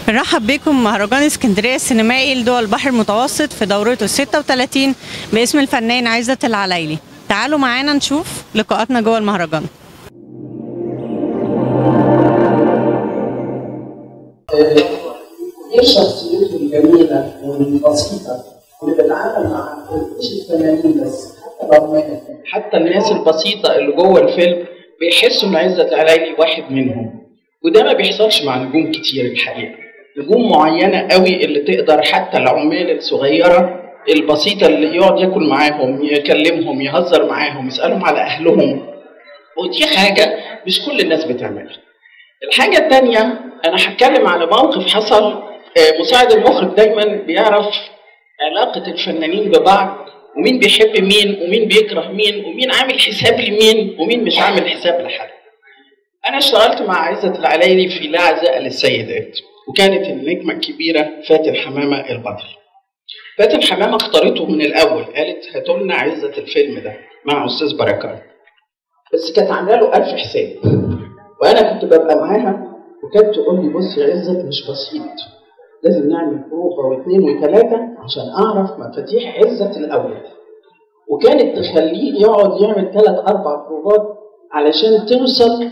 بنرحب بكم مهرجان اسكندريه السينمائي لدول البحر المتوسط في دورته ال 36 باسم الفنان عزت العلايلي تعالوا معانا نشوف لقاءاتنا جوه المهرجان ايه شخصيته الجميله والبسيطه واللي بتتعامل مع مش الفنانين بس حتى العمال حتى الناس البسيطه اللي جوه الفيلم بيحسوا ان عزت العلايلي واحد منهم وده ما بيحصلش مع نجوم كتير الحقيقه نجوم معينه قوي اللي تقدر حتى العمال الصغيره البسيطه اللي يقعد ياكل معاهم يكلمهم يهزر معاهم يسالهم على اهلهم ودي حاجه مش كل الناس بتعملها الحاجة التانية أنا هتكلم على موقف حصل آه، مساعد المخرج دايما بيعرف علاقة الفنانين ببعض ومين بيحب مين ومين بيكره مين ومين عامل حساب لمين ومين مش عامل حساب لحد أنا اشتغلت مع عزة العلايلي في لا عزاء للسيدات وكانت النجمة الكبيرة فاتن حمامة البطل فاتن حمامة اختارته من الأول قالت هاتوا لنا عزة الفيلم ده مع أستاذ بركات بس كانت عاملة له ألف حساب وانا كنت ببقى معاها وكانت تقول لي بص يا عزت مش بسيط لازم نعمل بروفه واثنين وثلاثه عشان اعرف مفاتيح عزت الاول وكانت تخليه يقعد يعمل ثلاث اربع بروفات علشان توصل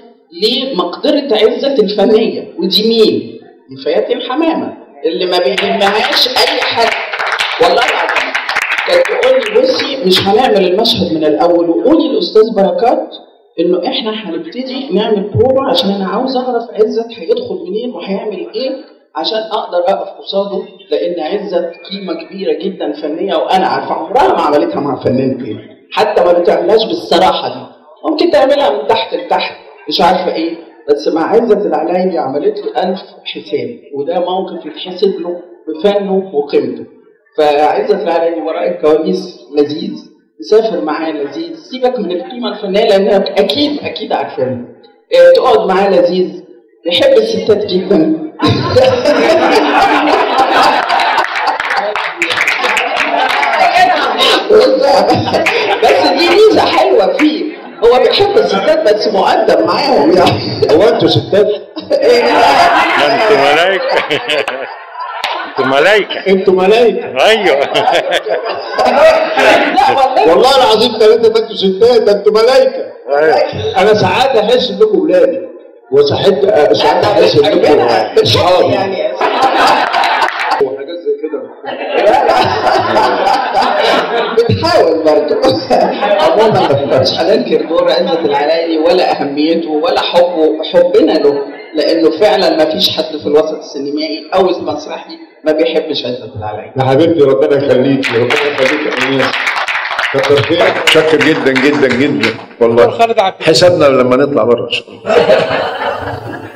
لمقدره عزت الفنيه ودي مين؟ دي فاتن حمامه اللي ما بيهمهاش اي حد والله العظيم كانت تقول لي بصي مش هنعمل المشهد من الاول وقولي لاستاذ بركات انه احنا هنبتدي نعمل بروفا عشان انا عاوز اعرف عزت هيدخل منين وهيعمل ايه عشان اقدر اقف قصاده لان عزت قيمه كبيره جدا فنيه وانا عارفه عمرها ما عملتها مع فنان تاني حتى ما بتعملهاش بالصراحه دي ممكن تعملها من تحت لتحت مش عارفه ايه بس مع عزت العلايلي عملت له ألف حساب وده موقف يتحسب له بفنه وقيمته فعزت العلايلي وراء الكواليس لذيذ مسافر معاه لذيذ سيبك من القيمه الفنيه لانها اكيد اكيد عارفينها آه، تقعد معاه لذيذ بيحب الستات جدا بس دي ميزه حلوه فيه هو بيحب الستات بس مؤدب معاهم يعني هو انتوا ستات ما انتوا ملايكة انتوا ملايكة انتوا ملايكه ايوه لا والله والله العظيم ثلاثه ده انتوا ستات ده انتوا ملايكه ايوه انا ساعات احس انكم ولادي وساعات ساعات احس انكم اصحابي يعني وحاجات زي كده بتحاول برضه عموما مش هننكر دور عزت العلايلي ولا اهميته ولا حبه حبنا له لانه فعلا ما فيش حد في الوسط السينمائي او المسرحي ما بيحبش عزت العلايلي يا حبيبتي ربنا يخليك ربنا يخليك يا ايناس كتر خيرك متشكر جدا جدا جدا والله خالد عبد حسابنا لما نطلع بره ان شاء الله